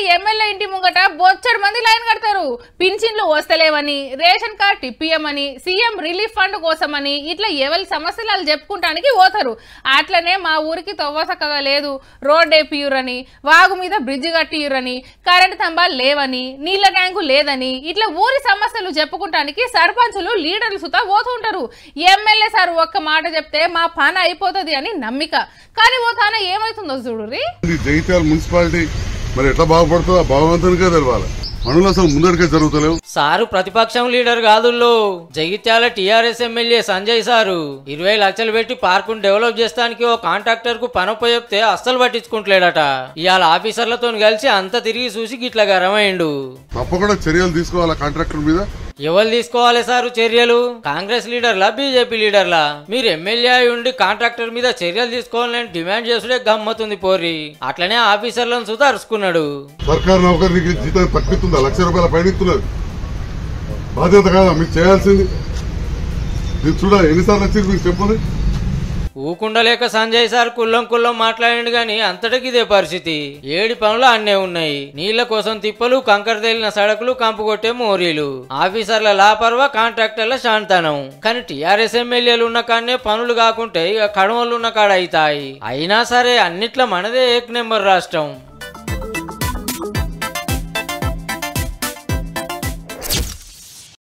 MLA ఇంటి ముంగట బొచ్చడు మంది లైన్ కడతారు పింఛన్లు వస్తలేవని రేషన్ కార్డు ఇప్పియమని సీఎం రిలీఫ్ ఫండ్ కోసమని ఇట్లా ఎవరి సమస్యలు వాళ్ళు చెప్పుకుంటానికి పోతారు అట్లనే మా ఊరికి తవ్వ చక్కగా లేదు రోడ్ వేపియురని వాగు మీద బ్రిడ్జ్ కట్టియురని కరెంట్ స్తంభాలు లేవని నీళ్ల ట్యాంకు లేదని ఇట్లా ఊరి సమస్యలు చెప్పుకుంటానికి సర్పంచులు లీడర్లు సుతా పోతుంటారు ఎమ్మెల్యే సార్ ఒక్క మాట చెప్తే మా పని అయిపోతుంది అని నమ్మిక కానీ ఓ తాన ఏమవుతుందో చూడుర్రి ఈ జగిత్యాల మున్సిపాలిటీ మరి ఎట్లా బాగుపడుతుందో ఆ భగవంతునికే తెలవాలి పనులు అసలు ముందరికే జరుగుతలేవు సారు ప్రతిపక్షం లీడర్ కాదుల్లో Jagtial TRS MLA Sanjay sir ఇరవై లక్షలు పెట్టి పార్కును డెవలప్ చేస్తానికి ఓ కాంట్రాక్టర్ కు పనొప్ప చెప్తే అస్సలు పట్టించుకుంటలేడట ఇవాళ ఆఫీసర్లతో కలిసి అంత తిరిగి చూసి గిట్ల గరమైండు తప్పకుండా చర్యలు తీసుకోవాలా కాంట్రాక్టర్ మీద ఎవరు తీసుకోవాలి సారు చర్యలు కాంగ్రెస్ లీడర్లా బీజేపీ లీడర్లా మీరు ఎమ్మెల్యే అయి ఉండి కాంట్రాక్టర్ మీద చర్యలు తీసుకోవాలని డిమాండ్ చేసుడే గమ్మతుంది పోరి అట్లనే ఆఫీసర్లను సుతా అరుచుకున్నాడు సర్కారు నౌకరికి జీతం తగ్గుతుందా లక్ష రూపాయల పైన ఇస్తున్నది బాధ్యత కాదా మీకు చేయాల్సింది మీరు చూడ ఎన్నిసార్లు వచ్చింది మీకు చెప్పండి ఊకుండలేక సంజయ్ సార్ కుల్లం కుల్లం మాట్లాడిండు గాని అంతటికి ఇదే పరిస్థితి ఏడి పనులు అన్నే ఉన్నాయి నీళ్ల కోసం తిప్పలు కంకర తేలిన సడకులు కంపు కొట్టే మోరీలు ఆఫీసర్ల లాపర్వా కాంట్రాక్టర్ల శాంతనం కానీ టీఆర్ఎస్ ఎమ్మెల్యేలు ఉన్న కాడనే పనులు కాకుంటే ఇక కడవలు ఉన్న కాడ అవుతాయి అయినా సరే అన్నిట్ల మనదే ఏక్ నెంబర్ రాష్ట్రం